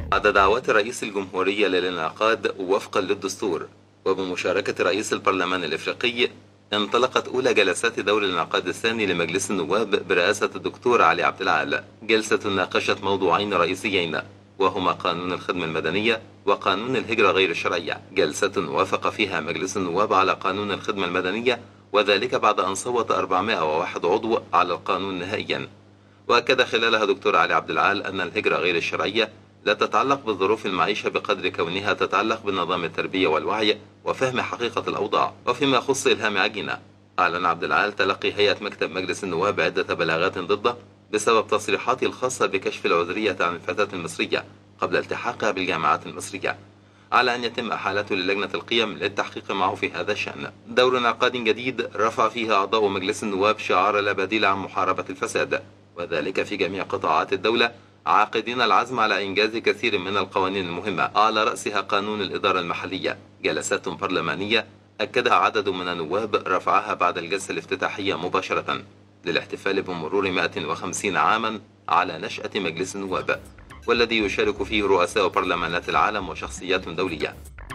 بعد دعوات رئيس الجمهورية للانعقاد وفقا للدستور وبمشاركة رئيس البرلمان الإفريقي انطلقت أولى جلسات دور الانعقاد الثاني لمجلس النواب برئاسة الدكتور علي عبد العال جلسة ناقشت موضوعين رئيسيين وهما قانون الخدمة المدنية وقانون الهجرة غير الشرعية جلسة وافق فيها مجلس النواب على قانون الخدمة المدنية وذلك بعد أن صوت 401 عضو على القانون نهائيا وأكد خلالها دكتور علي عبد العال أن الهجرة غير الشرعية لا تتعلق بظروف المعيشة بقدر كونها تتعلق بنظام التربية والوعي وفهم حقيقة الأوضاع وفيما يخص إلهام عجينة أعلن عبد العال تلقي هيئة مكتب مجلس النواب عدة بلاغات ضده بسبب تصريحاته الخاصة بكشف العذرية عن الفتاة المصرية قبل التحاقها بالجامعات المصرية على أن يتم إحالته للجنة القيم للتحقيق معه في هذا الشأن دور انعقاد جديد رفع فيه أعضاء مجلس النواب شعار لا بديل عن محاربة الفساد وذلك في جميع قطاعات الدولة عاقدين العزم على إنجاز كثير من القوانين المهمة على رأسها قانون الإدارة المحلية جلسات برلمانية أكدها عدد من النواب رفعها بعد الجلسة الافتتاحية مباشرة للاحتفال بمرور 150 عاما على نشأة مجلس النواب والذي يشارك فيه رؤساء برلمانات العالم وشخصيات دولية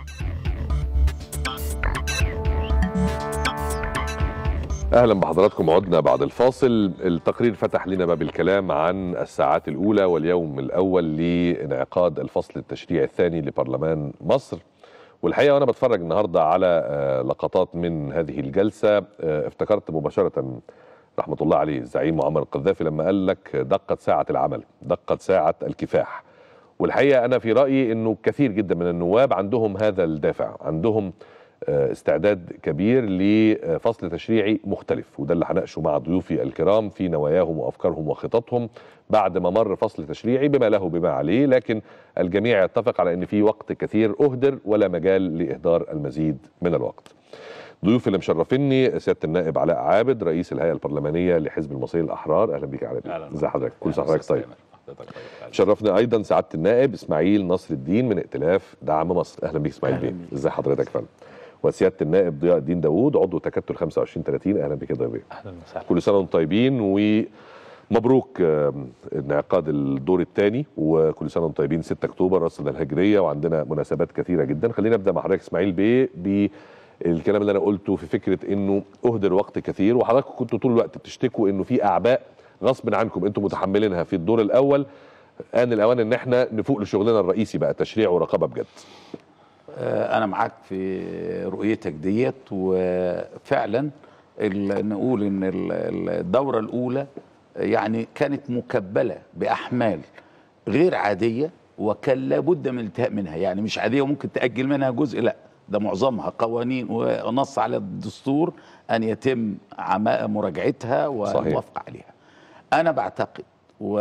اهلا بحضراتكم عدنا بعد الفاصل التقرير فتح لنا باب الكلام عن الساعات الاولى واليوم الاول لانعقاد الفصل التشريعي الثاني لبرلمان مصر والحقيقه وانا بتفرج النهارده على آه، لقطات من هذه الجلسه آه، افتكرت مباشره رحمه الله عليه الزعيم معمر القذافي لما قال لك دقت ساعه العمل دقت ساعه الكفاح والحقيقه انا في رايي انه كثير جدا من النواب عندهم هذا الدافع عندهم آه، استعداد كبير لفصل تشريعي مختلف وده اللي هناقشه مع ضيوفي الكرام في نواياهم وافكارهم وخططهم بعد ما مر فصل تشريعي بما له بما عليه لكن الجميع يتفق على ان في وقت كثير اهدر ولا مجال لاهدار المزيد من الوقت. ضيوفي اللي مشرفيني سياده النائب علاء عابد رئيس الهيئه البرلمانيه لحزب المصريين الاحرار اهلا بيك يا علاء ازي حضرتك كل سنه وحضرتك طيب شرفنا ايضا سعاده النائب اسماعيل نصر الدين من ائتلاف دعم مصر اهلا بيك اسماعيل بيه ازي حضرتك يا فندم وسياده النائب ضياء الدين داوود عضو تكتل 25 30 اهلا بك يا ضياء بيه اهلا وسهلا كل سنه وانتم طيبين ومبروك آم، انعقاد الدور الثاني وكل سنه وانتم طيبين 6 اكتوبر راسنا الهجريه وعندنا مناسبات كثيره جدا خلينا نبدا مع حضرتك اسماعيل بيه بالكلام اللي انا قلته في فكره انه اهدر وقت كثير وحضراتكم كنتوا طول الوقت بتشتكوا انه في اعباء غصب عنكم انتم متحملينها في الدور الاول ان الاوان ان احنا نفوق لشغلنا الرئيسي بقى تشريع ورقابه بجد آه، انا معاك في رؤيتك ديت وفعلا ال- نقول ان ال- ال- الدوره الاولى يعني كانت مكبله باحمال غير عاديه وكان لابد من الانتهاء منها يعني مش عاديه وممكن تاجل منها جزء لا ده معظمها قوانين ونص على الدستور ان يتم عما- مراجعتها والوفق عليها انا بعتقد و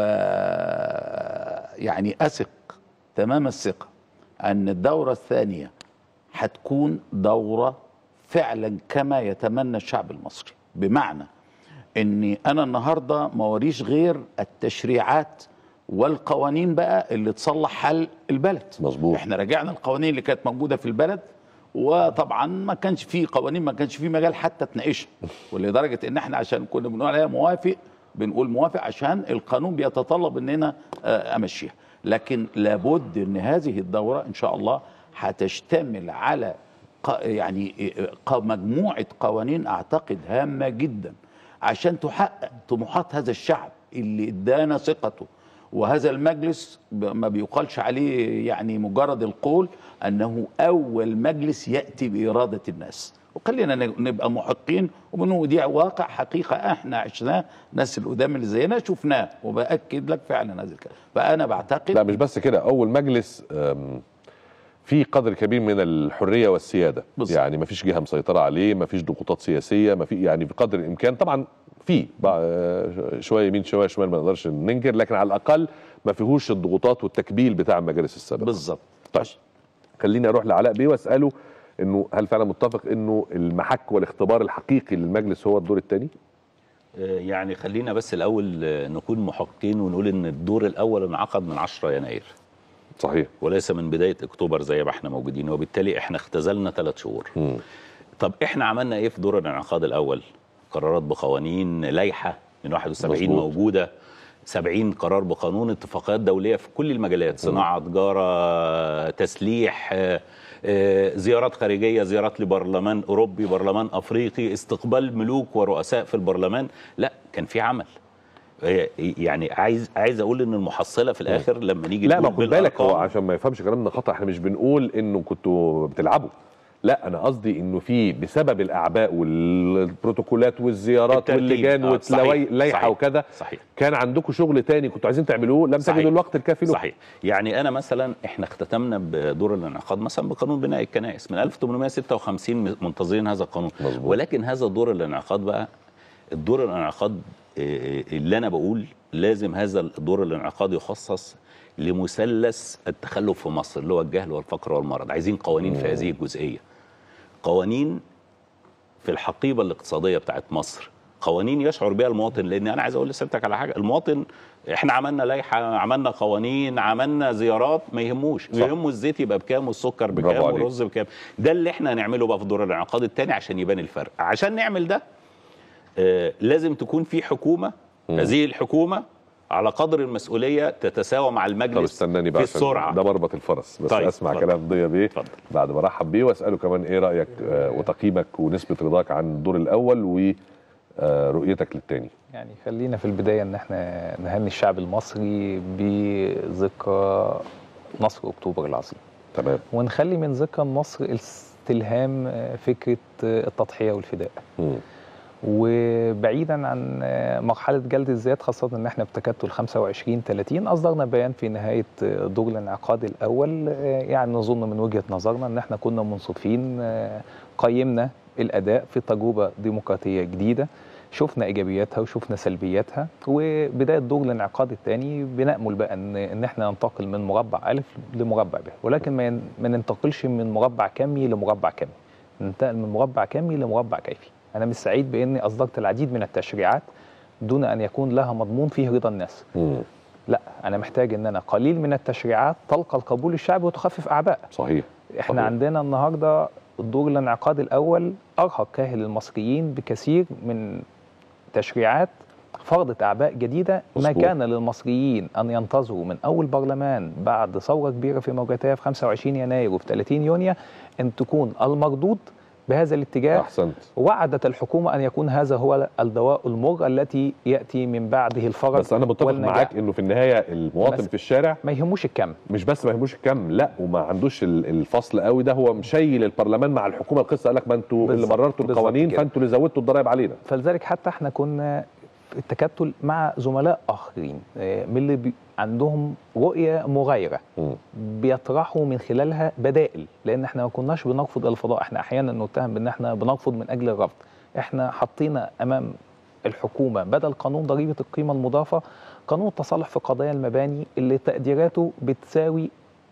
يعني اثق تمام الثقه ان الدوره الثانيه هتكون دوره فعلا كما يتمنى الشعب المصري بمعنى اني انا النهارده ما وريش غير التشريعات والقوانين بقى اللي تصلح حال البلد مظبوط. احنا راجعنا القوانين اللي كانت موجوده في البلد وطبعا ما كانش فيه قوانين ما كانش فيه مجال حتى تناقشها ولدرجه ان احنا عشان كنا بنقول عليها موافق بنقول موافق عشان القانون بيتطلب اننا آه، امشيها لكن لابد ان هذه الدوره ان شاء الله هتشتمل على ق- يعني ق- مجموعه قوانين اعتقد هامه جدا عشان تحقق طموحات هذا الشعب اللي ادانا ثقته وهذا المجلس ب- ما بيقالش عليه يعني مجرد القول انه اول مجلس ياتي باراده الناس وخلينا ن- نبقى محقين وبنقول دي واقع حقيقه احنا عشناه الناس القدام اللي زينا شفناه وباكد لك فعلا هذا الكلام فانا بعتقد لا مش بس كده اول مجلس أم، في قدر كبير من الحريه والسياده بالظبط. يعني ما فيش جهه مسيطره عليه ما فيش ضغوطات سياسيه ما في يعني بقدر الامكان طبعا في بقى شويه يمين شويه شمال ما نقدرش ننكر لكن على الاقل ما فيهوش الضغوطات والتكبيل بتاع المجالس السابقه بالظبط طيب خليني اروح لعلاء بيه واساله انه هل فعلا متفق انه المحك والاختبار الحقيقي للمجلس هو الدور الثاني؟ يعني خلينا بس الاول آه، نكون محقين ونقول ان الدور الاول انعقد من 10 يناير صحيح وليس من بدايه اكتوبر زي ما احنا موجودين وبالتالي احنا اختزلنا ثلاث شهور مم. طب احنا عملنا ايه في دور الانعقاد الاول قرارات بقوانين لائحه من 71 مظبوط. موجوده 70 قرار بقانون اتفاقيات دوليه في كل المجالات صناعه تجاره تسليح آه، آه، زيارات خارجيه زيارات لبرلمان اوروبي برلمان افريقي استقبال ملوك ورؤساء في البرلمان لا كان في عمل آه، يعني عايز عايز اقول ان المحصله في الاخر لما نيجي لا ما نقول خد بالك هو بالأرقام- عشان ما يفهمش كلامنا خطا احنا مش بنقول انه كنتوا بتلعبوا لا انا قصدي انه في بسبب الاعباء والبروتوكولات والزيارات الترتيب. واللجان آه، صحيح، واللائحه صحيح، وكذا صحيح كان عندكم شغل تاني كنتوا عايزين تعملوه لم صحيح. تجدوا الوقت الكافي له صحيح يعني انا مثلا احنا اختتمنا بدور الانعقاد مثلا بقانون بناء الكنائس من 1856 منتظرين هذا القانون مظبوط. ولكن هذا دور الانعقاد بقى الدور الانعقاد آه، اللي انا بقول لازم هذا الدور الانعقاد يخصص لمثلث التخلف في مصر اللي هو الجهل والفقر والمرض عايزين قوانين في هذه الجزئيه قوانين في الحقيبه الاقتصاديه بتاعت مصر قوانين يشعر بها المواطن لان انا عايز اقول لسيادتك على حاجه المواطن احنا عملنا لائحه عملنا قوانين عملنا زيارات ما يهموش صح. يهمه الزيت يبقى بكام والسكر برافو بكام عليك. والرز بكام ده اللي احنا هنعمله بقى في دور الانعقاد الثاني عشان يبان الفرق عشان نعمل ده آه لازم تكون في حكومه هذه الحكومه على قدر المسؤوليه تتساوى مع طب المجلس استناني بقى في عشان السرعه ده مربط الفرس بس طيب، اسمع اتفضل. كلام ضيا بيه اتفضل. بعد ما ارحب بيه واساله كمان ايه رايك آه، وتقييمك ونسبه رضاك عن الدور الاول ورؤيتك للتاني يعني خلينا في البداية إن إحنا نهني الشعب المصري بذكرى نصر أكتوبر العظيم تمام ونخلي من ذكرى النصر استلهام آه، فكرة آه، التضحية والفداء مم. وبعيدا عن آه، مرحلة جلد الذات خاصة إن إحنا بتكتل 25 30 أصدرنا بيان في نهاية آه، دور الانعقاد الأول آه، يعني نظن من وجهة نظرنا إن إحنا كنا منصفين آه، قيمنا الأداء في تجربة ديمقراطية جديدة شفنا ايجابياتها وشفنا سلبياتها وبدايه دور الانعقاد الثاني بنامل بقى ان ان احنا ننتقل من مربع الف لمربع ب ولكن ما ين- ما ننتقلش من مربع كمي لمربع كمي ننتقل من مربع كمي لمربع كيفي انا مش سعيد باني اصدرت العديد من التشريعات دون ان يكون لها مضمون فيه رضا الناس مم. لا انا محتاج ان انا قليل من التشريعات تلقى القبول الشعبي وتخفف اعباء صحيح احنا صحيح. عندنا النهارده الدور الانعقاد الاول ارهق كاهل المصريين بكثير من تشريعات فرضت اعباء جديده ما مظبوط. كان للمصريين ان ينتظروا من اول برلمان بعد ثوره كبيره في موجاتها في 25 يناير وفي 30 يونيو ان تكون المردود بهذا الاتجاه احسنت وعدت الحكومه ان يكون هذا هو الدواء المر التي ياتي من بعده الفرج بس انا متفق والنجاح. معاك انه في النهايه المواطن بس- في الشارع ما يهموش الكم مش بس ما يهموش الكم لا وما عندوش ال- الفصل قوي ده هو مشيل البرلمان مع الحكومه القصه قال لك ما انتوا اللي بالظبط، مررتوا بالظبط القوانين كده. فانتوا اللي زودتوا الضرائب علينا فلذلك حتى احنا كنا في التكتل مع زملاء اخرين آه، من اللي بي عندهم رؤيه مغايره مم. بيطرحوا من خلالها بدائل لان احنا ما كناش بنرفض الفضاء احنا احيانا نتهم بان احنا بنرفض من اجل الرفض احنا حطينا امام الحكومه بدل قانون ضريبه القيمه المضافه قانون التصالح في قضايا المباني اللي تقديراته بتساوي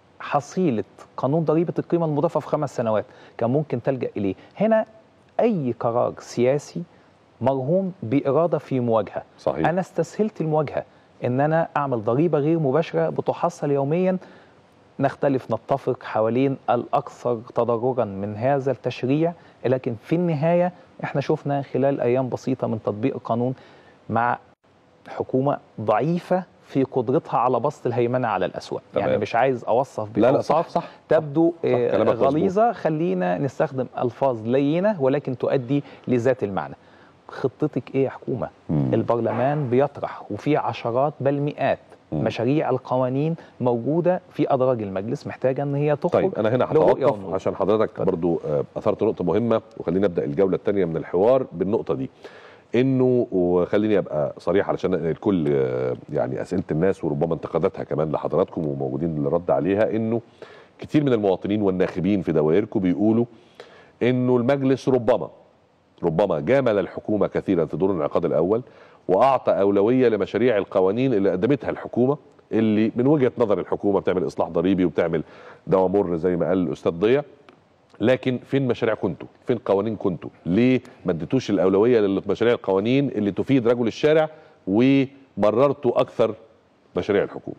حصيله قانون ضريبه القيمه المضافه في خمس سنوات كان ممكن تلجا اليه هنا اي قرار سياسي مرهون باراده في مواجهه صحيح انا استسهلت المواجهه ان انا اعمل ضريبه غير مباشره بتحصل يوميا نختلف نتفق حوالين الاكثر تضررا من هذا التشريع لكن في النهايه احنا شفنا خلال ايام بسيطه من تطبيق القانون مع حكومه ضعيفه في قدرتها على بسط الهيمنه على الاسواق تمام. يعني مش عايز اوصف لا لا صح باوصاف صح تبدو صح، آه، كلامك مظبوط. غليظه خلينا نستخدم الفاظ لينه ولكن تؤدي لذات المعنى خطتك ايه يا حكومه مم. البرلمان بيطرح وفي عشرات بل مئات مم. مشاريع القوانين موجوده في ادراج المجلس محتاجه ان هي تخرج طيب انا هنا لرؤية هتوقف ونور. عشان حضرتك برضو آه، اثرت نقطه مهمه وخلينا نبدا الجوله الثانيه من الحوار بالنقطه دي انه وخليني ابقى صريح علشان الكل آه، يعني اسئله الناس وربما انتقاداتها كمان لحضراتكم وموجودين للرد عليها انه كتير من المواطنين والناخبين في دوائركم بيقولوا انه المجلس ربما ربما جامل الحكومه كثيرا في دور الانعقاد الاول واعطى اولويه لمشاريع القوانين اللي قدمتها الحكومه اللي من وجهه نظر الحكومه بتعمل اصلاح ضريبي وبتعمل دواء مر زي ما قال الاستاذ ضياء لكن فين مشاريع كنتوا؟ فين قوانين كنتوا؟ ليه ما اديتوش الاولويه لمشاريع القوانين اللي تفيد رجل الشارع ومررتوا اكثر مشاريع الحكومه؟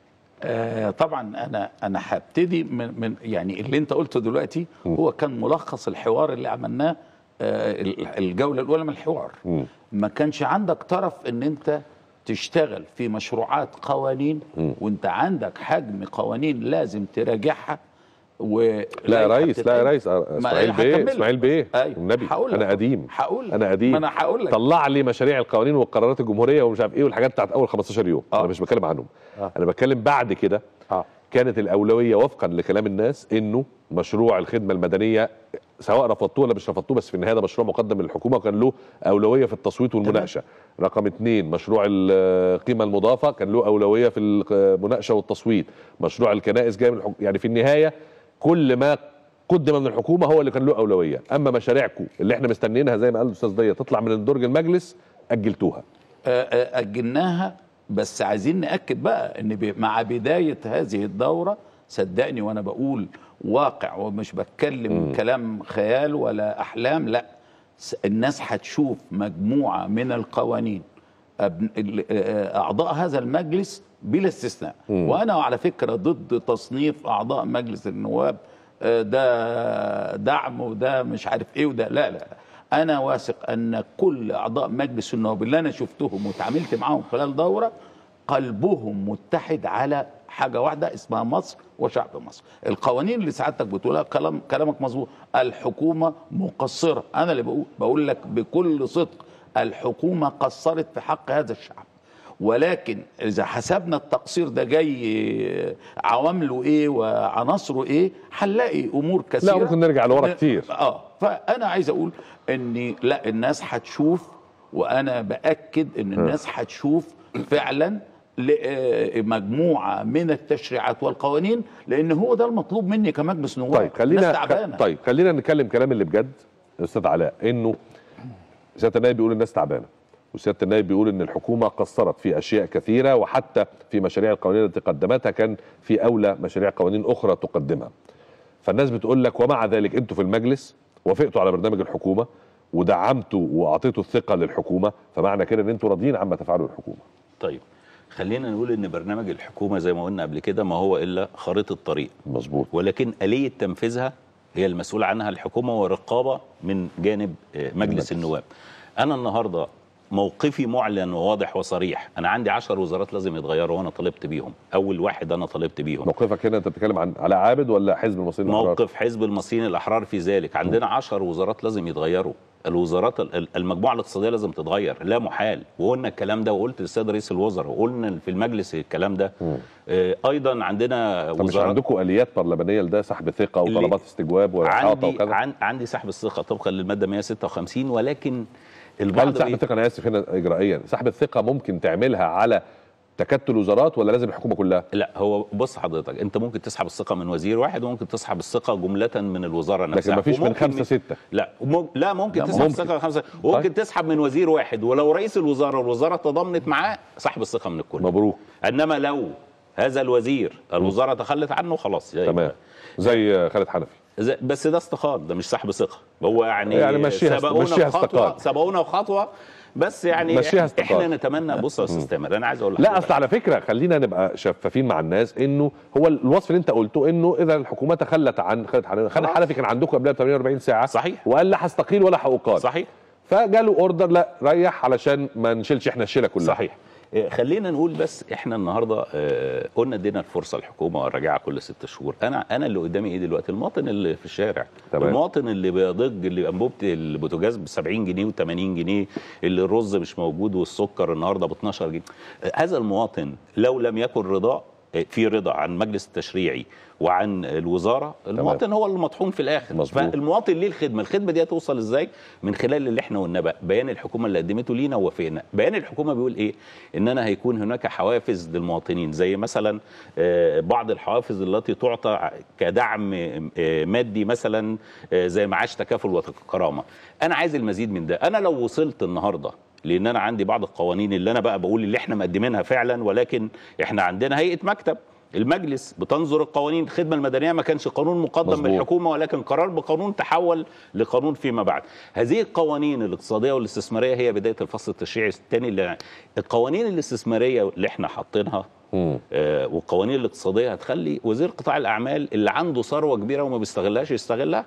آه طبعا انا انا هبتدي من, من يعني اللي انت قلته دلوقتي هو كان ملخص الحوار اللي عملناه آه ال- الجوله الاولى من الحوار مم. ما كانش عندك طرف ان انت تشتغل في مشروعات قوانين وانت عندك حجم قوانين لازم تراجعها و لا يا ريس لا يا ريس ما اسماعيل هكمل بيه لك. اسماعيل بيه أيوة. النبي هقول لك انا أهو. قديم هقول لك. انا قديم ما انا هقول لك طلع لي مشاريع القوانين وقرارات الجمهوريه ومش عارف ايه والحاجات بتاعت اول 15 يوم آه. انا مش بتكلم عنهم آه. انا بتكلم بعد كده اه كانت الاولويه وفقا لكلام الناس انه مشروع الخدمه المدنيه سواء رفضتوه ولا مش رفضتوه بس في النهايه ده مشروع مقدم من الحكومه وكان له اولويه في التصويت والمناقشه رقم اثنين مشروع القيمه المضافه كان له اولويه في المناقشه والتصويت مشروع الكنائس جاي من الحكومه يعني في النهايه كل ما قدم من الحكومه هو اللي كان له اولويه اما مشاريعكم اللي احنا مستنيينها زي ما قال الاستاذ ضياء تطلع من درج المجلس اجلتوها آه، آه، اجلناها بس عايزين ناكد بقى ان ب- مع بدايه هذه الدوره صدقني وانا بقول واقع ومش بتكلم كلام خيال ولا احلام لا س- الناس هتشوف مجموعه من القوانين أبن- ال- آه، اعضاء هذا المجلس بلا استثناء وانا على فكره ضد تصنيف اعضاء مجلس النواب آه، ده دعم وده مش عارف ايه وده لا لا انا واثق ان كل اعضاء مجلس النواب اللي انا شفتهم وتعاملت معاهم خلال دوره قلبهم متحد على حاجه واحده اسمها مصر وشعب مصر القوانين اللي سعادتك بتقولها كلام كلامك مظبوط الحكومه مقصره انا اللي بقول بقول لك بكل صدق الحكومه قصرت في حق هذا الشعب ولكن اذا حسبنا التقصير ده جاي عوامله ايه وعناصره ايه هنلاقي امور كثيره لا ممكن نرجع لورا كتير اه فانا عايز اقول ان لا الناس هتشوف وانا باكد ان الناس هتشوف فعلا ل- آه، مجموعه من التشريعات والقوانين لان هو ده المطلوب مني كمجلس نواب طيب خلينا الناس تعبانه طيب خلينا نتكلم كلام اللي بجد يا استاذ علاء انه سياده النائب بيقول الناس تعبانه وسياده النائب بيقول ان الحكومه قصرت في اشياء كثيره وحتى في مشاريع القوانين التي قدمتها كان في اولى مشاريع قوانين اخرى تقدمها فالناس بتقول لك ومع ذلك انتوا في المجلس وافقتوا على برنامج الحكومه ودعمتوا واعطيتوا الثقه للحكومه فمعنى كده ان انتوا راضيين عما تفعله الحكومه طيب خلينا نقول ان برنامج الحكومه زي ما قلنا قبل كده ما هو الا خريطه طريق مظبوط ولكن آلية تنفيذها هي المسؤول عنها الحكومة ورقابة من جانب آه، مجلس النواب أنا النهاردة موقفي معلن وواضح وصريح أنا عندي عشر وزارات لازم يتغيروا وأنا طالبت بيهم أول واحد أنا طالبت بيهم موقفك هنا انت بتتكلم عن علاء عابد ولا حزب المصريين الأحرار؟ موقف حزب المصريين الأحرار في ذلك عندنا عشر وزارات لازم يتغيروا الوزارات ال- المجموعة الاقتصادية لازم تتغير لا محال وقلنا الكلام ده وقلت للسيد رئيس الوزراء وقلنا في المجلس الكلام ده آه، أيضا عندنا طب مش وزارات عندكم اليات برلمانيه لده سحب ثقه اللي- وطلبات استجواب واحاطه عندي وكذا عن عندي سحب الثقه طبقا للماده 156 ولكن هل البعض سحب بي... الثقه انا اسف هنا اجرائيا سحب الثقه ممكن تعملها على تكتل وزارات ولا لازم الحكومه كلها؟ لا هو بص حضرتك انت ممكن تسحب الثقه من وزير واحد وممكن تسحب الثقه جمله من الوزاره نفسها لكن مفيش من وممكن خمسه سته لا مم... لا ممكن لا، تسحب ممكن. الثقه من خمسه وممكن طيب. تسحب من وزير واحد ولو رئيس الوزاره والوزاره تضامنت معاه سحب الثقه من الكل مبروك انما لو هذا الوزير الوزاره تخلت عنه خلاص تمام زي خالد حنفي زي- بس ده استقال ده مش سحب ثقه هو يعني, يعني مشيها- سبقونا مشيها بخطوه استقال. سبقونا بخطوه بس يعني مشيها إح- استقال. احنا نتمنى بص يا استاذ تامر انا عايز اقول لا لحضرتك. اصل على فكره خلينا نبقى شفافين مع الناس انه هو الوصف اللي انت قلته انه اذا الحكومه تخلت عن خالد حنفي خالد خلاص. حنفي كان عندكم قبلها ب 48 ساعه صحيح. وقال لا هستقيل ولا هأقال صحيح فجاله اوردر لا ريح علشان ما نشيلش احنا الشيله كلها صحيح إيه، خلينا نقول بس احنا النهارده آه، قلنا ادينا الفرصه الحكومه والرجعه كل ست شهور انا انا اللي قدامي ايه دلوقتي المواطن اللي في الشارع تمام. المواطن اللي بيضج اللي انبوبه البوتاجاز ب 70 جنيه و80 جنيه اللي الرز مش موجود والسكر النهارده ب 12 جنيه آه، هذا المواطن لو لم يكن رضا آه، في رضا عن مجلس التشريعي وعن الوزاره المواطن هو اللي مطحون في الاخر مظبوط. فالمواطن ليه الخدمه الخدمه دي هتوصل ازاي من خلال اللي احنا قلنا بقى بيان الحكومه اللي قدمته لينا ووافقنا بيان الحكومه بيقول ايه اننا هيكون هناك حوافز للمواطنين زي مثلا آه، بعض الحوافز التي تعطى كدعم آه، مادي مثلا آه، زي معاش تكافل وكرامه انا عايز المزيد من ده انا لو وصلت النهارده لان انا عندي بعض القوانين اللي انا بقى بقول اللي احنا مقدمينها فعلا ولكن احنا عندنا هيئه مكتب المجلس بتنظر القوانين الخدمه المدنيه ما كانش قانون مقدم مظبوط. من الحكومه ولكن قرار بقانون تحول لقانون فيما بعد هذه القوانين الاقتصاديه والاستثماريه هي بدايه الفصل التشريعي الثاني اللي القوانين الاستثماريه اللي احنا حاطينها مم. آه والقوانين الاقتصاديه هتخلي وزير قطاع الاعمال اللي عنده ثروه كبيره وما بيستغلهاش يستغلها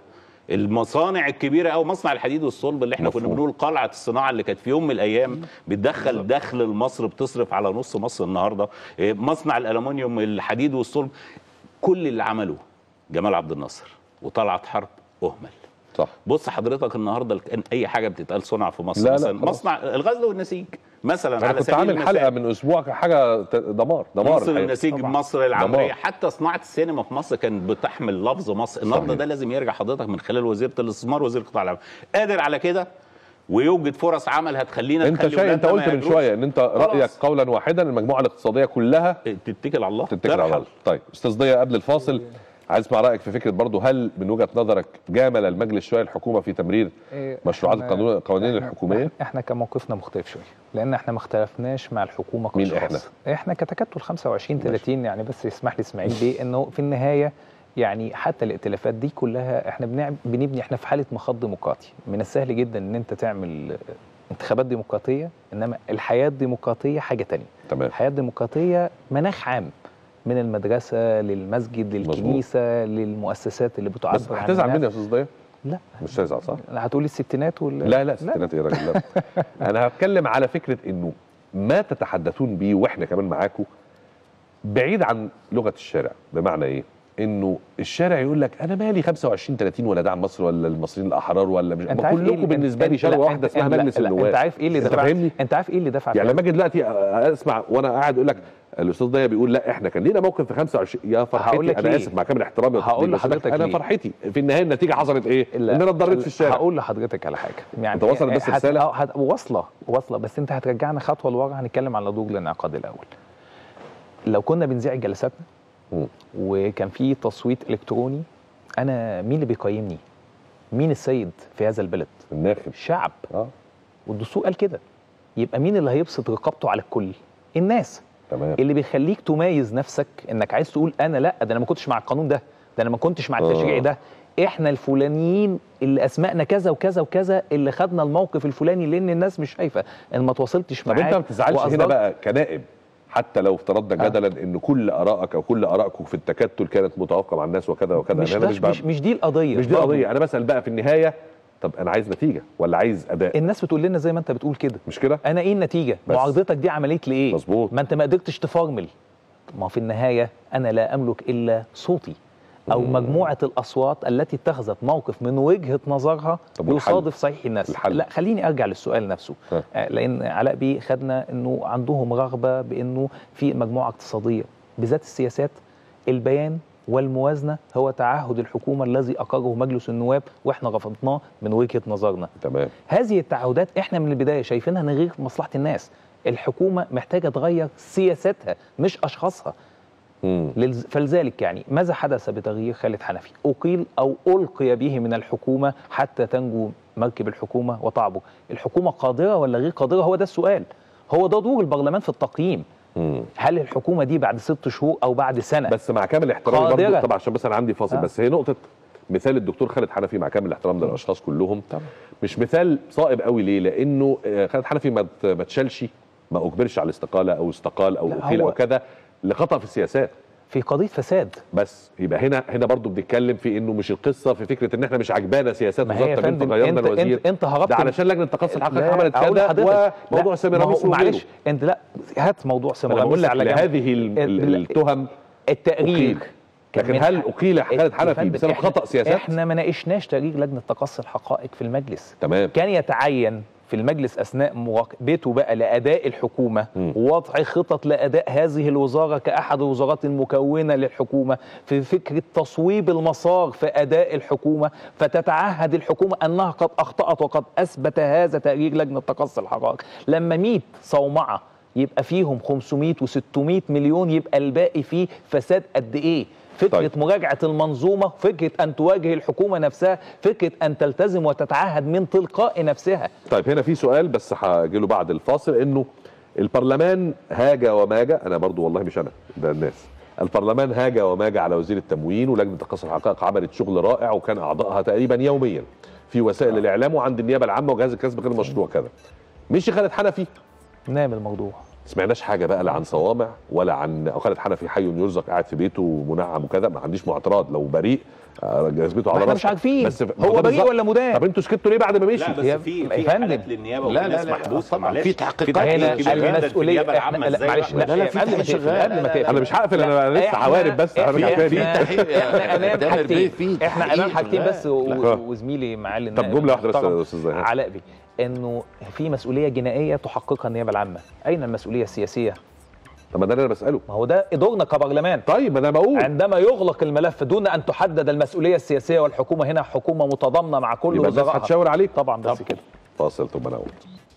المصانع الكبيره او مصنع الحديد والصلب اللي احنا كنا مفهوم. بنقول قلعه الصناعه اللي كانت في يوم من الايام بتدخل دخل لمصر بتصرف على نص مصر النهارده إيه، مصنع الالومنيوم الحديد والصلب كل اللي عمله جمال عبد الناصر وطلعت حرب اهمل صح بص حضرتك النهارده كان اي حاجه بتتقال صنع في مصر لا، لا، مثلا خلاص. مصنع الغزل والنسيج مثلا انا على كنت سبيل عامل المثال. حلقه من اسبوع حاجه ت- دمار دمار مصر الحقيقة. النسيج طبعاً. مصر العمريه دمار. حتى صناعه السينما في مصر كانت بتحمل لفظ مصر النهارده صحيح. ده لازم يرجع حضرتك من خلال وزيره الاستثمار وزير القطاع العام قادر على كده ويوجد فرص عمل هتخلينا انت نخلي شايف انت ولادنا قلت ما من يهاجروش. شويه ان انت رايك خلاص. قولا واحدا المجموعه الاقتصاديه كلها تتكل على الله تتكل ده على الحل. الله طيب استاذ ضياء قبل الفاصل عايز اسمع رايك في فكره برضو هل من وجهه نظرك جامل المجلس شويه الحكومه في تمرير إيه، مشروعات إحنا- القانون القوانين إحنا- الحكوميه احنا كان موقفنا مختلف شويه لان احنا ما اختلفناش مع الحكومه مين كاشخاص. إحنا؟ احنا كتكتل 25 30 يعني بس يسمح لي اسماعيل بيه انه في النهايه يعني حتى الائتلافات دي كلها احنا بنعم بنبني احنا في حاله مخاض ديمقراطي من السهل جدا ان انت تعمل انتخابات ديمقراطيه انما الحياه الديمقراطيه حاجه تانية تمام الحياه الديمقراطيه مناخ عام من المدرسه للمسجد للكنيسه للمؤسسات اللي بتعبر عن هتزعل الناس. مني يا استاذ ضياء لا مش هتزعل صح هتقولي الستينات وال لا لا ستينات يا راجل لا انا هتكلم على فكره انه ما تتحدثون به واحنا كمان معاكم بعيد عن لغه الشارع بمعنى ايه انه الشارع يقول لك انا مالي 25 30 ولا دعم مصر ولا المصريين الاحرار ولا مش انت عارف كلكم اللي- بالنسبه لي انت- شروه لا، واحده انت- اسمها لا، مجلس لا، النواب انت عارف ايه اللي انت دفع فاهمني انت عارف ايه اللي دفع يعني في لما اجي دلوقتي اسمع وانا قاعد اقول لك الاستاذ ضياء بيقول لا احنا كان لينا موقف في 25 يا هقول فرحتي لك انا ليه؟ اسف مع كامل احترامي هقول وتقديري، بس لحضرتك انا ليه؟ فرحتي في النهايه النتيجه حصلت ايه؟ لا، ان انا اتضريت في الشارع هقول لحضرتك على حاجه يعني انت وصلت بس هت- رسالة؟ اه هت- واصله واصله بس انت هترجعنا خطوه لورا هنتكلم على نضوج الانعقاد الاول لو كنا بنذيع جلساتنا مم. وكان في تصويت الكتروني انا مين اللي بيقيمني مين السيد في هذا البلد الناخب الشعب اه والدستور قال كده يبقى مين اللي هيبسط رقابته على الكل الناس تمام اللي بيخليك تميز نفسك انك عايز تقول انا لا ده انا ما كنتش مع القانون ده ده انا ما كنتش مع التشريع آه. ده احنا الفلانيين اللي اسمائنا كذا وكذا وكذا اللي خدنا الموقف الفلاني لان الناس مش شايفه ان ما تواصلتش طب معاك انت ما بتزعلش هنا وأصدرت- بقى كنائب حتى لو افترضنا آه. جدلا ان كل ارائك او كل ارائكم في التكتل كانت متوافقه مع الناس وكذا وكذا مش, يعني انا ده مش مش, مش, مش دي القضيه مش دي برضو. قضيه انا بسال بقى في النهايه طب انا عايز نتيجه ولا عايز اداء الناس بتقول لنا زي ما انت بتقول كده مش كده انا ايه النتيجه بس. معارضتك دي عملت لي ايه مظبوط. ما انت ما قدرتش تفرمل ما في النهايه انا لا املك الا صوتي او مم. مجموعه الاصوات التي اتخذت موقف من وجهه نظرها طب والحل؟ يصادف صحيح الناس الحل؟ لا خليني ارجع للسؤال نفسه ها. آه، لان علاء بيه خدنا انه عندهم رغبه بانه في مجموعه اقتصاديه بذات السياسات البيان والموازنه هو تعهد الحكومه الذي اقره مجلس النواب واحنا رفضناه من وجهه نظرنا تمام هذه التعهدات احنا من البدايه شايفينها ان غير في مصلحه الناس الحكومه محتاجه تغير سياساتها مش اشخاصها مم. للز- فلذلك يعني ماذا حدث بتغيير خالد حنفي اقيل او القي به من الحكومه حتى تنجو مركب الحكومه وتعبر الحكومه قادره ولا غير قادره هو ده السؤال هو ده دور البرلمان في التقييم مم. هل الحكومه دي بعد ست شهور او بعد سنه بس مع كامل احترامي قادرة. برضه طبعا عشان بس انا عندي فاصل آه. بس هي نقطه مثال الدكتور خالد حنفي مع كامل الاحترام للاشخاص كلهم طبعا. مش مثال صائب قوي ليه لانه آه، خالد حنفي ما ت- ما اتشالش ما اجبرش على الاستقاله او استقال او لا، اقيل هو- او كذا لخطا في السياسات في قضيه فساد بس يبقى هنا هنا برضو بنتكلم في انه مش القصه في فكره ان احنا مش عجبانا سياسات ما هي وزاره يا التموين فندم فغيرنا انت الوزير انت, انت هربت ده علشان لجنه تقصي الحقائق لا، عملت أقول كذا لحضرتك، وموضوع لا، سميراميس ما هو- معلش وغيره انت لا هات موضوع انا سميراميس بقول لك على جنب لهذه ال- ال- ال- التهم التقرير أقيل. كان لكن من هل حق- اقيل خالد يا حنفي فندم، بسبب إحنا- خطا سياسات احنا ما ناقشناش تقرير لجنه تقصي الحقائق في المجلس تمام كان يتعين في المجلس اثناء مراقبته بقى لاداء الحكومه مم. ووضع خطط لاداء هذه الوزاره كاحد الوزارات المكونه للحكومه في فكره تصويب المسار في اداء الحكومه فتتعهد الحكومه انها قد اخطات وقد اثبت هذا تقرير لجنه تقصي الحقائق لما 100 صومعه يبقى فيهم 500 و600 مليون يبقى الباقي فيه فساد قد ايه فكره طيب. طيب. مراجعه المنظومه فكره ان تواجه الحكومه نفسها فكره ان تلتزم وتتعهد من تلقاء نفسها طيب هنا في سؤال بس هاجي له بعد الفاصل انه البرلمان هاج وماج انا برضو والله مش انا ده الناس البرلمان هاج وماج على وزير التموين ولجنه تقصي الحقائق عملت شغل رائع وكان اعضائها تقريبا يوميا في وسائل الاعلام وعند النيابه العامه وجهاز الكسب غير المشروع كذا مشي خالد حنفي نام الموضوع سمعناش حاجه بقى لا عن صوامع ولا عن خالد حنفي حي يرزق قاعد في بيته ومنعم وكذا ما عنديش معترض لو بريء آه، جزمته على احنا راسها. مش عارفين بس ف- هو ده بريء بالظبط. ولا مدان طب انتوا سكتوا ليه بعد ما مشي لا بس يا في يا في فندم. حالات للنيابه لا، وفي لا، ناس لا، محبوسه طبعاً معلش في تحقيقات تحقيق هنا كبير جداً في المسؤوليه النيابة احنا العامة لا إزاي معلش بقى؟ لا، لا، في قبل ما تحقيق تقفل شغال. قبل ما تقفل انا مش هقفل انا لسه إحنا- عوارف بس هرجع إحنا- تاني في تحقيق احنا امام ده حاجتين في احنا تحقيق امام حاجتين شغال. بس و- لا. وزميلي معالي طب النائب جمله واحده بس المحترم يا استاذ زهير علاء بيه انه في مسؤوليه جنائيه تحققها النيابه العامه اين المسؤوليه السياسيه طب ما ده اللي انا بساله ما هو ده دورنا كبرلمان طيب ما انا بقول عندما يغلق الملف دون ان تحدد المسؤوليه السياسيه والحكومه هنا حكومه متضامنه مع كل يبقى الناس وزرائها هتشاور عليك طبعا بس كده فاصل ثم نعود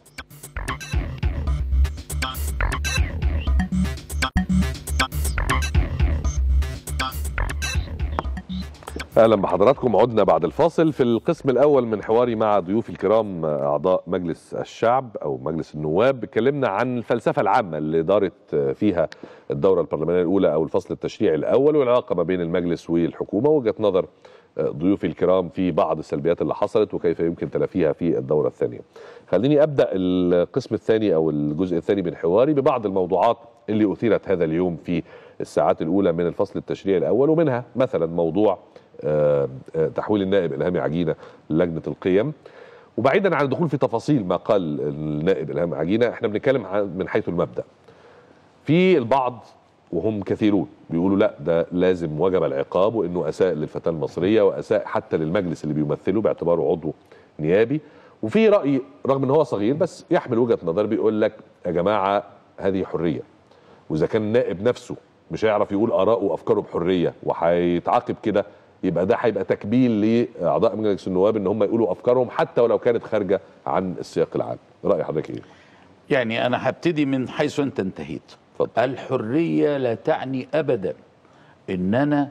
اهلا بحضراتكم عدنا بعد الفاصل في القسم الاول من حواري مع ضيوفي الكرام اعضاء مجلس الشعب او مجلس النواب اتكلمنا عن الفلسفه العامه اللي دارت فيها الدوره البرلمانيه الاولى او الفصل التشريعي الاول والعلاقه ما بين المجلس والحكومه وجهه نظر ضيوفي الكرام في بعض السلبيات اللي حصلت وكيف يمكن تلافيها في الدوره الثانيه. خليني ابدا القسم الثاني او الجزء الثاني من حواري ببعض الموضوعات اللي اثيرت هذا اليوم في الساعات الاولى من الفصل التشريعي الاول ومنها مثلا موضوع آه، آه، تحويل النائب الهامي عجينه لجنه القيم وبعيدا عن الدخول في تفاصيل ما قال النائب الهام عجينه احنا بنتكلم عن- من حيث المبدا في البعض وهم كثيرون بيقولوا لا ده لازم وجب العقاب وانه اساء للفتاه المصريه واساء حتى للمجلس اللي بيمثله باعتباره عضو نيابي وفي راي رغم ان هو صغير بس يحمل وجهه نظر بيقول لك يا جماعه هذه حريه واذا كان النائب نفسه مش هيعرف يقول اراءه وافكاره بحريه وهيتعاقب كده يبقى ده هيبقى تكبيل لاعضاء مجلس النواب ان هم يقولوا افكارهم حتى ولو كانت خارجه عن السياق العام راي حضرتك ايه يعني انا هبتدي من حيث انت انتهيت اتفضل. الحريه لا تعني ابدا ان انا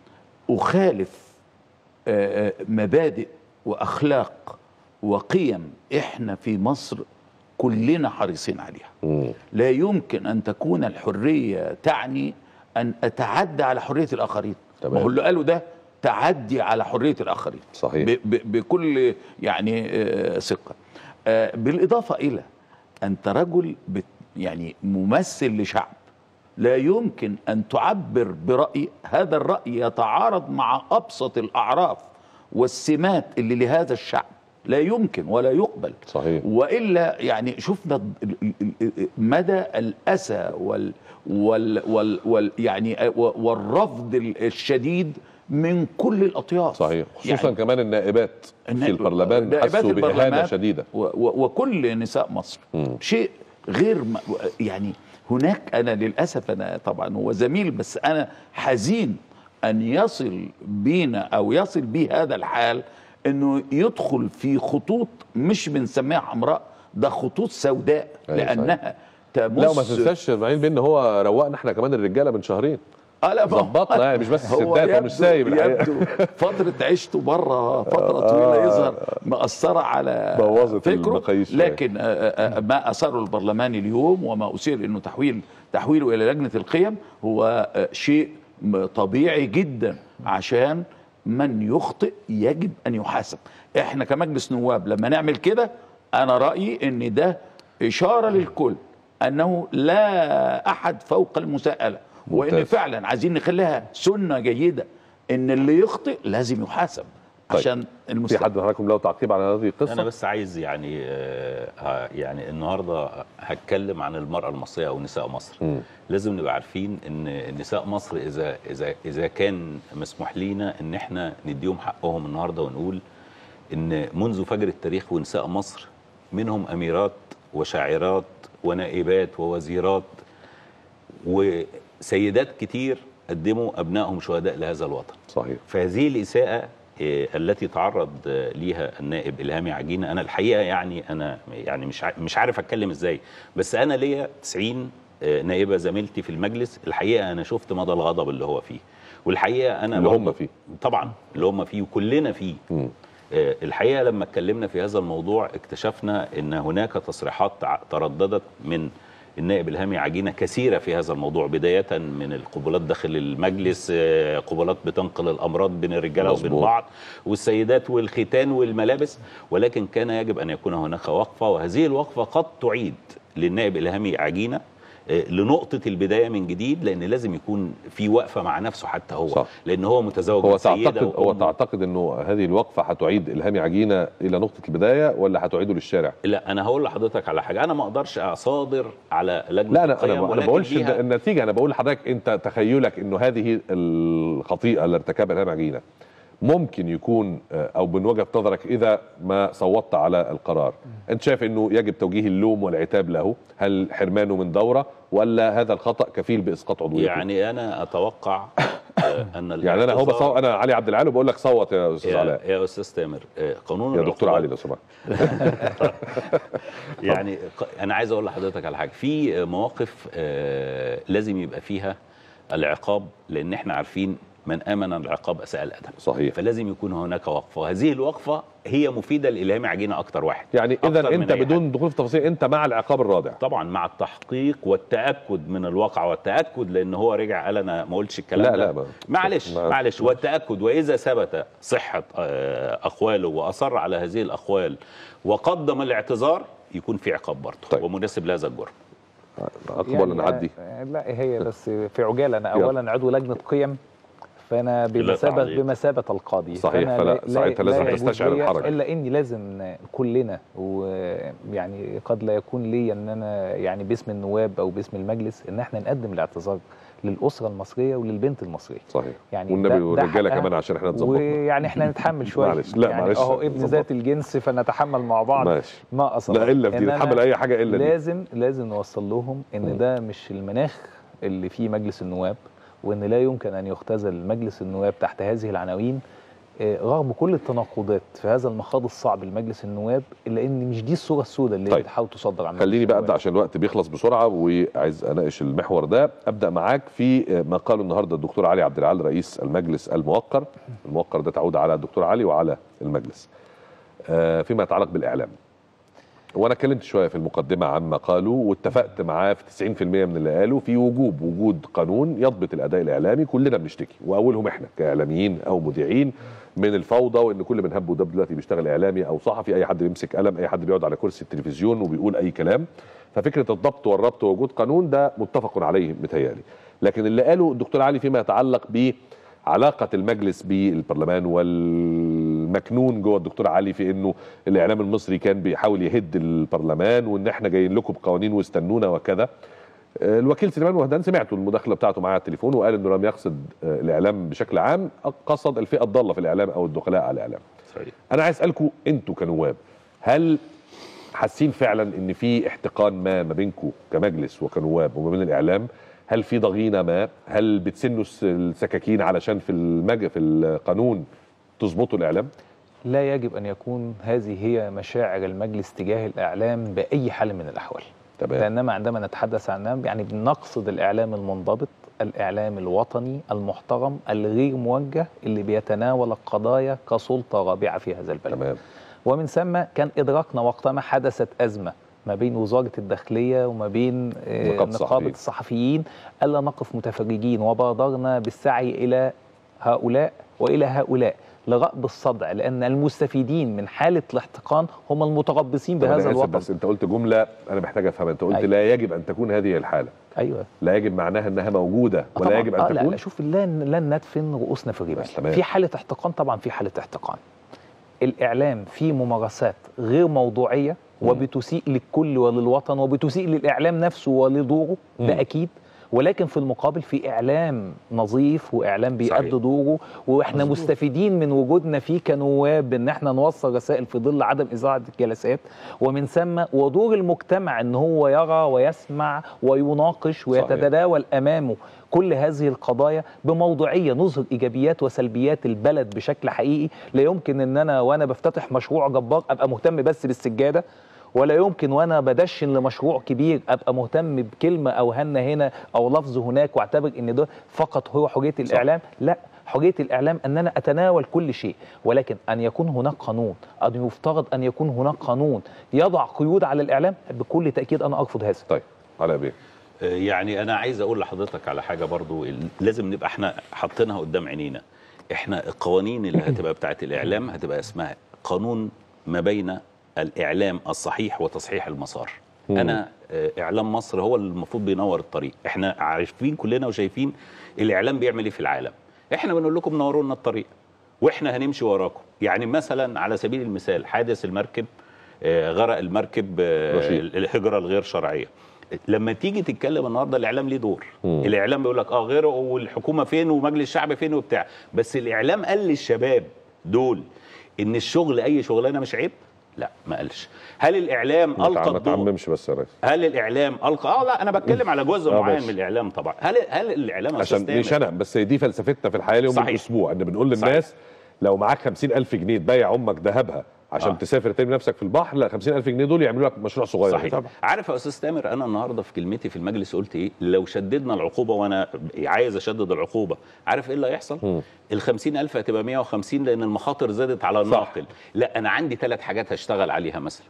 اخالف آه، آه، مبادئ واخلاق وقيم احنا في مصر كلنا حريصين عليها مم. لا يمكن ان تكون الحريه تعني ان اتعدى على حريه الاخرين تمام. ما هو اللي قاله ده تعدي على حريه الاخرين صحيح. ب ب بكل يعني آه، ثقه آه، بالاضافه الى انت رجل بت يعني ممثل لشعب لا يمكن ان تعبر براي هذا الراي يتعارض مع ابسط الاعراف والسمات اللي لهذا الشعب لا يمكن ولا يقبل صحيح. والا يعني شفنا ال- ال- ال- مدى الاسى وال وال وال, وال يعني والرفض الشديد من كل الاطياف صحيح خصوصا يعني يعني كمان النائبات في النائب- البرلمان نائبات حسوا باهانه البرلمان شديده و و وكل نساء مصر مم. شيء غير م... يعني هناك انا للاسف انا طبعا هو زميل بس انا حزين ان يصل بينا او يصل بي هذا الحال انه يدخل في خطوط مش بنسميها حمراء ده خطوط سوداء أيوة لانها تمس لا وما تنساش اسماعيل بيه ان هو روقنا احنا كمان الرجاله من شهرين آه لا ما هو- ظبطنا يعني مش بس هو الستات هو مش يبدو- سايب الحقيقة. يبدو فترة عيشته بره فترة طويلة يظهر مأثرة على بوظت فكره المقاييس شوية. لكن آه، آه، آه، ما أثاره البرلمان اليوم وما أثير أنه تحويل تحويله إلى لجنة القيم هو آه، شيء م- طبيعي جدا عشان من يخطئ يجب أن يحاسب احنا كمجلس نواب لما نعمل كده أنا رأيي أن ده إشارة للكل أنه لا أحد فوق المساءلة وان ممتاز. فعلا عايزين نخليها سنه جيده ان اللي يخطئ لازم يحاسب طيب. عشان في المستقبل حد من حضراتكم له تعقيب على هذه القصه انا بس عايز يعني آه، آه، يعني النهارده هتكلم عن المراه المصريه او نساء مصر مم. لازم نبقى عارفين ان نساء مصر اذا اذا اذا كان مسموح لينا ان احنا نديهم حقهم النهارده ونقول ان منذ فجر التاريخ ونساء مصر منهم اميرات وشاعرات ونائبات ووزيرات وسيدات كتير قدموا ابنائهم شهداء لهذا الوطن صحيح فهذه الإساءة آه، التي تعرض آه، ليها النائب إلهامي عجينة أنا الحقيقة يعني أنا يعني مش ع- مش عارف أتكلم إزاي بس أنا ليا 90 آه، نائبة زميلتي في المجلس الحقيقة أنا شفت مدى الغضب اللي هو فيه والحقيقة أنا اللي هم برضه- فيه. طبعا اللي هم فيه وكلنا فيه مم. آه، الحقيقه لما اتكلمنا في هذا الموضوع اكتشفنا ان هناك تصريحات تع- ترددت من النائب الهامي عجينه كثيره في هذا الموضوع بدايه من القبلات داخل المجلس آه، قبلات بتنقل الامراض بين الرجاله وبين مظبوط. بعض والسيدات والختان والملابس ولكن كان يجب ان يكون هناك وقفه وهذه الوقفه قد تعيد للنائب الهامي عجينه آه، لنقطه البدايه من جديد لان لازم يكون في وقفه مع نفسه حتى هو صح. لان هو متزوج هو من سيدة تعتقد هو وأم- تعتقد انه هذه الوقفه هتعيد الهامي عجينه الى نقطه البدايه ولا هتعيده للشارع؟ لا انا هقول لحضرتك على حاجه انا ما اقدرش اصادر على لجنه لا انا القيم انا ما ولكن بقولش ليها- إن النتيجه انا بقول لحضرتك انت تخيلك انه هذه الخطيئه اللي ارتكبها الهام عجينه ممكن يكون آه، او من وجهه نظرك اذا ما صوتت على القرار انت شايف انه يجب توجيه اللوم والعتاب له هل حرمانه من دوره ولا هذا الخطا كفيل باسقاط عضويته يعني انا اتوقع آه، ان يعني انا هو الاعتذار- بصو... انا علي عبد العال وبقول لك صوت يا استاذ يا, علاء يا استاذ تامر آه، قانون يا دكتور العقوبات- علي لو سمحت يعني ق- انا عايز اقول لحضرتك على حاجه في مواقف آه، لازم يبقى فيها العقاب لان احنا عارفين من امن العقاب اساء الادب صحيح فلازم يكون هناك وقفه وهذه الوقفه هي مفيده للالهام عجينه اكتر واحد يعني أكتر اذا من انت أي حاجة. بدون دخول في تفاصيل انت مع العقاب الرادع طبعا مع التحقيق والتاكد من الواقع والتاكد لان هو رجع قال انا ما قلتش الكلام لا ده لا ما- معلش ما- معلش والتاكد واذا ثبت صحه آه، اقواله واصر على هذه الاقوال وقدم الاعتذار يكون في عقاب برضه طيب. ومناسب لهذا الجرم عقب ولا نعدي آه، لا هي بس في عجاله انا يلا. اولا عضو لجنه قيم فانا بمثابه تعليق. بمثابه القاضي صحيح، فأنا فلا- لا- لا- ساعتها لازم لا يجوز تستشعر لي الحرج. الا اني لازم كلنا ويعني قد لا يكون لي ان انا يعني باسم النواب او باسم المجلس ان احنا نقدم الاعتذار للاسره المصريه وللبنت المصريه صحيح يعني والنبي ده- ده والرجاله حقها. كمان عشان احنا نظبطنا ويعني احنا نتحمل شويه معلش، لا، يعني معلش، اهو ابن نظبط. ذات الجنس فنتحمل مع بعض ماشي ما اصلا لا الا في دي إن أنا نتحمل اي حاجه الا دي لازم لازم نوصل لهم ان ده مش المناخ اللي فيه مجلس النواب وان لا يمكن ان يختزل مجلس النواب تحت هذه العناوين آه، رغم كل التناقضات في هذا المخاض الصعب لمجلس النواب الا ان مش دي الصوره السوداء اللي طيب. طيب. بتحاول تصدر عن مجلس خليني بقى النواب. ابدا عشان الوقت بيخلص بسرعه وعايز اناقش المحور ده ابدا معاك في ما قاله النهارده الدكتور علي عبد العال رئيس المجلس الموقر الموقر ده تعود على الدكتور علي وعلى المجلس آه، فيما يتعلق بالاعلام وانا اتكلمت شويه في المقدمه عما قالوا واتفقت معاه في 90% من اللي قالوا في وجوب وجود قانون يضبط الاداء الاعلامي كلنا بنشتكي واولهم احنا كاعلاميين او مذيعين من الفوضى وان كل من هب ودب دلوقتي بيشتغل اعلامي او صحفي اي حد بيمسك قلم اي حد بيقعد على كرسي التلفزيون وبيقول اي كلام ففكره الضبط والربط ووجود قانون ده متفق عليه متهيألي لكن اللي قاله الدكتور علي فيما يتعلق ب علاقة المجلس بالبرلمان والمكنون جوه الدكتور علي في انه الاعلام المصري كان بيحاول يهد البرلمان وان احنا جايين لكم بقوانين واستنونا وكذا آه، الوكيل سليمان وهدان سمعته المداخله بتاعته معاه على التليفون وقال انه لم يقصد آه، الاعلام بشكل عام قصد الفئه الضاله في الاعلام او الدخلاء على الاعلام صحيح. انا عايز اسالكم انتوا كنواب هل حاسين فعلا ان في احتقان ما ما بينكم كمجلس وكنواب وما بين الاعلام هل في ضغينه ما هل بتسنوا الس- السكاكين علشان في المج... في القانون تظبطوا الاعلام لا يجب ان يكون هذه هي مشاعر المجلس تجاه الاعلام باي حال من الاحوال تمام لانما عندما نتحدث عن الإعلام يعني بنقصد الاعلام المنضبط الاعلام الوطني المحترم الغير موجه اللي بيتناول القضايا كسلطه رابعه في هذا البلد تمام ومن ثم كان ادراكنا وقتما حدثت ازمه ما بين وزاره الداخليه وما بين آه، نقابة نقابه الصحفيين. الصحفيين الا نقف متفرجين وبادرنا بالسعي الى هؤلاء والى هؤلاء لرأب الصدع لان المستفيدين من حاله الاحتقان هم المتربصين طب أنا بهذا آسف الوطن بس انت قلت جمله انا محتاج افهمها انت قلت أيوة. لا يجب ان تكون هذه الحاله ايوه لا يجب معناها انها موجوده آه ولا طبعاً. يجب ان آه لا تكون لا شوف لن لن ندفن رؤوسنا في الرمال بس تمام. في حاله احتقان طبعا في حاله احتقان الاعلام فيه ممارسات غير موضوعيه مم. وبتسيء للكل وللوطن وبتسيء للاعلام نفسه ولدوره مم. ده اكيد ولكن في المقابل في اعلام نظيف واعلام صحيح. بيأدي دوره واحنا مظبوط. مستفيدين من وجودنا فيه كنواب ان احنا نوصل رسائل في ظل عدم اذاعه الجلسات ومن ثم ودور المجتمع ان هو يرى ويسمع ويناقش ويتداول امامه كل هذه القضايا بموضوعيه نظهر ايجابيات وسلبيات البلد بشكل حقيقي لا يمكن ان انا وانا بفتتح مشروع جبار ابقى مهتم بس بالسجاده ولا يمكن وانا بدشن لمشروع كبير ابقى مهتم بكلمه او هنه هنا او لفظ هناك واعتبر ان ده فقط هو حريه الاعلام لا حريه الاعلام ان انا اتناول كل شيء ولكن ان يكون هناك قانون ان يفترض ان يكون هناك قانون يضع قيود على الاعلام بكل تاكيد انا ارفض هذا طيب على بيه آه، يعني انا عايز اقول لحضرتك على حاجه برضو ال- لازم نبقى احنا حاطينها قدام عينينا احنا القوانين اللي هتبقى بتاعت الاعلام هتبقى اسمها قانون ما بين الاعلام الصحيح وتصحيح المسار مم. انا آه، اعلام مصر هو اللي المفروض بينور الطريق احنا عارفين كلنا وشايفين الاعلام بيعمل ايه في العالم احنا بنقول لكم نوروا لنا الطريق واحنا هنمشي وراكم يعني مثلا على سبيل المثال حادث المركب آه، غرق المركب آه، رشيد. الهجره الغير شرعيه لما تيجي تتكلم النهارده الاعلام ليه دور مم. الاعلام بيقول لك اه غرقوا والحكومه فين ومجلس الشعب فين وبتاع بس الاعلام قال للشباب دول ان الشغل اي شغلانه مش عيب لا ما قالش هل الاعلام ما القى تع- ما الضوء تعممش بس يا ريس هل الاعلام القى اه لا انا بتكلم على جزء آه، معين ماشي. من الاعلام طبعا هل هل الاعلام يا عشان أستاذ مش تامر؟ انا بس دي فلسفتنا في الحياه اليوم صحيح. الاسبوع ان بنقول للناس لو معاك 50000 جنيه تبيع امك ذهبها عشان آه. تسافر ترمي نفسك في البحر لا 50000 جنيه دول يعملوا لك مشروع صغير صحيح طبعا عارف يا استاذ تامر انا النهارده في كلمتي في المجلس قلت ايه لو شددنا العقوبه وانا عايز اشدد العقوبه عارف ايه اللي هيحصل مم. ال 50000 هتبقى 150 لان المخاطر زادت على الناقل لا انا عندي ثلاث حاجات هشتغل عليها مثلا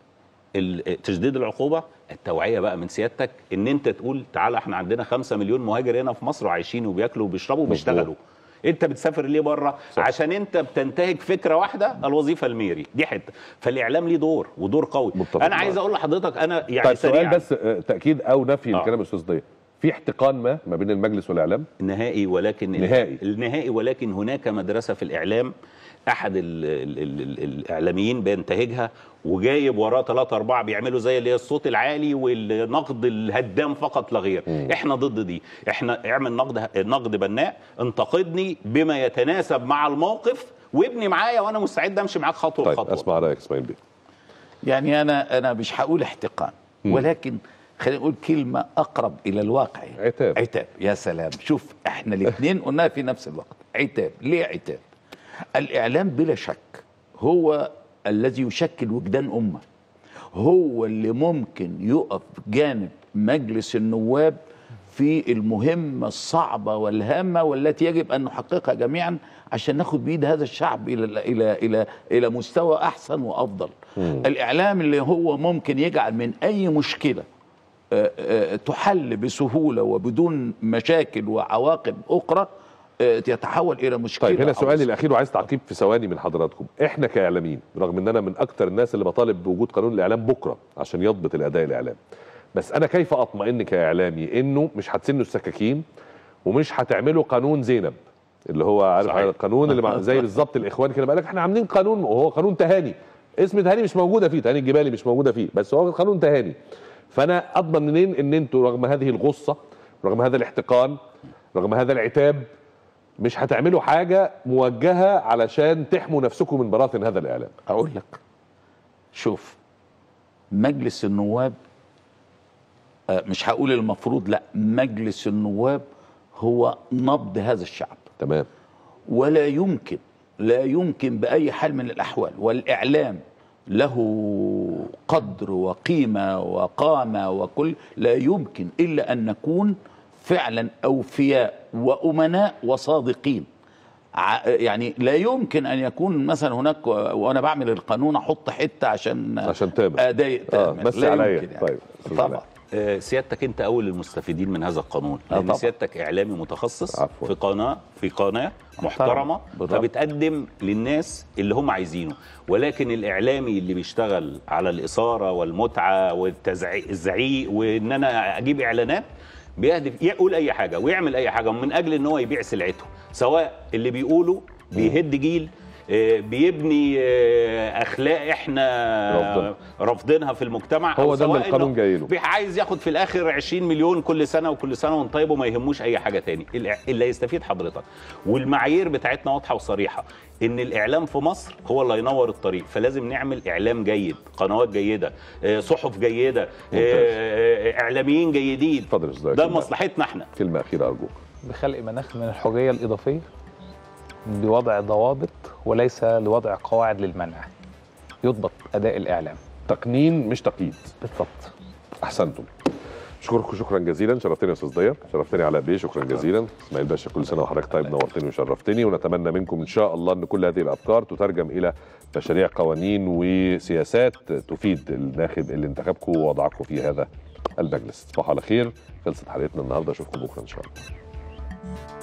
ال- تشديد العقوبه التوعيه بقى من سيادتك ان انت تقول تعالى احنا عندنا 5 مليون مهاجر هنا في مصر وعايشين وبياكلوا وبيشربوا وبيشتغلوا انت بتسافر ليه بره صح. عشان انت بتنتهج فكره واحده الوظيفه الميري دي حته فالاعلام ليه دور ودور قوي متفق انا معاك. عايز اقول لحضرتك انا يعني طيب سؤال سريعا بس آه، تاكيد او نفي آه. الكلام الاستاذ ضياء في احتقان ما ما بين المجلس والاعلام نهائي ولكن نهائي. النهائي ولكن هناك مدرسه في الاعلام احد ال ال ال ال الاعلاميين بينتهجها وجايب وراه ثلاثة أربعة بيعملوا زي اللي هي الصوت العالي والنقد الهدام فقط لا غير مم. احنا ضد دي احنا اعمل نقد نقد بناء انتقدني بما يتناسب مع الموقف وابني معايا وانا مستعد امشي معاك خطوه طيب بخطوه اسمع رايك اسماعيل بيه يعني انا انا مش هقول احتقان مم. ولكن خلينا نقول كلمه اقرب الى الواقع عتاب عتاب يا سلام شوف احنا الاثنين قلناها في نفس الوقت عتاب ليه عتاب الاعلام بلا شك هو الذي يشكل وجدان امه هو اللي ممكن يقف جانب مجلس النواب في المهمة الصعبة والهامة والتي يجب أن نحققها جميعا عشان ناخد بإيد هذا الشعب إلى إلى إلى إلى مستوى أحسن وأفضل. مم. الإعلام اللي هو ممكن يجعل من أي مشكلة آه، آه، تحل بسهولة وبدون مشاكل وعواقب أخرى آه، يتحول إلى مشكلة طيب هنا أو سؤالي الاخير وعايز تعقيب في ثواني من حضراتكم احنا كاعلاميين رغم ان انا من اكتر الناس اللي بطالب بوجود قانون الاعلام بكره عشان يضبط الاداء الاعلامي بس انا كيف اطمئن كاعلامي انه مش هتسنوا السكاكين ومش هتعملوا قانون زينب اللي هو عارف صحيح. القانون اللي مع زي بالظبط الاخوان كده بقى لك احنا عاملين قانون وهو قانون تهاني اسم تهاني مش موجوده فيه تهاني الجبالي مش موجوده فيه بس هو قانون تهاني فانا اضمن منين ان انتوا رغم هذه الغصه رغم هذا الاحتقان رغم هذا العتاب مش هتعملوا حاجه موجهه علشان تحموا نفسكم من براثن هذا الاعلام أقول لك شوف مجلس النواب آه، مش هقول المفروض لا مجلس النواب هو نبض هذا الشعب تمام ولا يمكن لا يمكن بأي حال من الأحوال والإعلام له قدر وقيمة وقامة وكل لا يمكن إلا أن نكون فعلا أوفياء وأمناء وصادقين ع- يعني لا يمكن أن يكون مثلا هناك وأنا بعمل القانون أحط حتة عشان عشان تامر أضايق اه تامر بس لا عليا يمكن يعني. طيب أستاذ طبعا علاء. آه، سيادتك انت اول المستفيدين من هذا القانون آه، لان طبعا. سيادتك اعلامي متخصص عفواً. في قناه في قناه محترمه بالضبط. فبتقدم للناس اللي هم عايزينه ولكن الاعلامي اللي بيشتغل على الاثاره والمتعه والزعيق وان انا اجيب اعلانات بيهدف يقول اي حاجه ويعمل اي حاجه من اجل ان هو يبيع سلعته سواء اللي بيقوله بيهد جيل آه، بيبني آه، اخلاق احنا رافضينها. رافضينها في المجتمع هو أو ده اللي سواء القانون إنه جاي له. بي- عايز ياخد في الاخر 20 مليون كل سنه وكل سنه وانت طيب وما يهموش اي حاجه تاني الإع- اللي هيستفيد حضرتك والمعايير بتاعتنا واضحه وصريحه ان الاعلام في مصر هو اللي هينور الطريق فلازم نعمل اعلام جيد قنوات جيده آه، صحف جيده آه، آه، اعلاميين جيدين اتفضل يا أستاذ ده كلمة- مصلحتنا احنا كلمه اخيره ارجوك بخلق مناخ من الحريه الاضافيه بوضع ضوابط وليس لوضع قواعد للمنع يضبط اداء الاعلام تقنين مش تقييد بالضبط احسنتم اشكركم شكرا جزيلا شرفتني يا استاذ ضياء شرفتني علاء بيه شكرا جزيلا اسماعيل باشا كل سنه وحضرتك طيب نورتني وشرفتني ونتمنى منكم ان شاء الله ان كل هذه الافكار تترجم الى مشاريع قوانين وسياسات تفيد الناخب اللي انتخبكم ووضعكم في هذا المجلس تصبحوا على خير خلصت حلقتنا النهارده اشوفكم بكره ان شاء الله